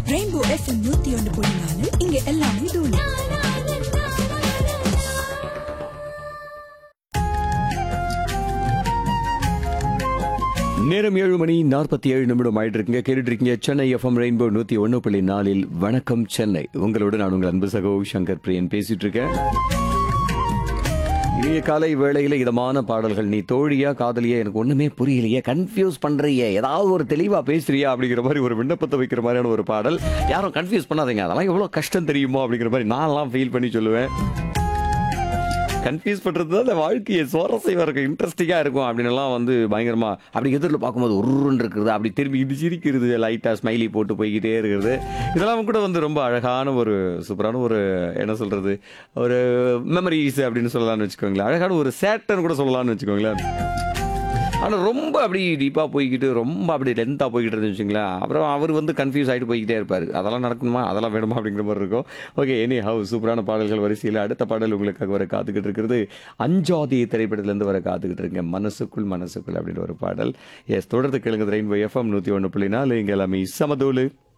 rainbow FM நூத்தி ஒன்று புள்ளி நாலு இங்க எல்லாமே தூளு நேரம் ஏழு மணி நாற்பத்தி ஏழு நிமிடம் ஆயிட்டு இருக்குங்க கேட்டுட்டு இருக்கீங்க சென்னை எஃப்எம் ரெயின்போ நூத்தி ஒன்னு புள்ளி நாலில் வணக்கம் சென்னை உங்களோட நான் உங்கள் அன்பு சகோ சங்கர் பிரியன் பேசிட்டு இருக்கேன் இனிய காலை வேளையில இதமான பாடல்கள் நீ தோழியா காதலியா எனக்கு ஒண்ணுமே புரியலையே கன்ஃபியூஸ் பண்றியே ஏதாவது ஒரு தெளிவா பேசுறியா அப்படிங்கிற மாதிரி ஒரு விண்ணப்பத்தை வைக்கிற மாதிரியான ஒரு பாடல் யாரும் கன்ஃபியூஸ் பண்ணாதீங்க அதெல்லாம் எவ்வளவு கஷ்டம் தெரியுமோ அப்படிங்கிற மாதிரி நான்லாம் ஃபீல் பண்ணி சொல்லுவேன் கன்ஃபியூஸ் பண்றது தான் அந்த வாழ்க்கையை சுவாரஸ்யமா இருக்கும் இன்ட்ரெஸ்டிங்கா இருக்கும் அப்படின்னு எல்லாம் வந்து பயங்கரமா அப்படி எதிரில் பார்க்கும்போது உருன்னு இருக்கிறது அப்படி திரும்பி இடி சிரிக்கிறது லைட்டா ஸ்மைலி போட்டு போய்கிட்டே இருக்கிறது இதெல்லாம் கூட வந்து ரொம்ப அழகான ஒரு சூப்பரான ஒரு என்ன சொல்றது ஒரு மெமரிஸ் அப்படின்னு சொல்லலாம்னு வச்சுக்கோங்களேன் அழகான ஒரு சேட்டர்னு கூட சொல்லலாம்னு வச்சுக்கோங்களேன் ஆனால் ரொம்ப அப்படி டீப்பாக போய்கிட்டு ரொம்ப அப்படி லென்த்தாக போய்கிட்டு இருந்துச்சு வச்சுங்களேன் அப்புறம் அவர் வந்து கன்ஃபியூஸ் ஆகிட்டு போய்கிட்டே இருப்பார் அதெல்லாம் நடக்கணுமா அதெல்லாம் வேணுமா அப்படிங்கிற மாதிரி இருக்கும் ஓகே எனி ஹவு சூப்பரான பாடல்கள் வரிசையில் அடுத்த பாடல் உங்களுக்காக வர காத்துக்கிட்டு இருக்கிறது அஞ்சாதி திரைப்படத்துலேருந்து வர காத்துக்கிட்டு இருக்கேன் மனசுக்குள் மனசுக்குள் அப்படின்ற ஒரு பாடல் எஸ் தொடர்ந்து கேளுங்க ரெயின்போ எஃப்எம் நூற்றி ஒன்று புள்ளி நாலு இங்கே எல்லாமே சமதூளு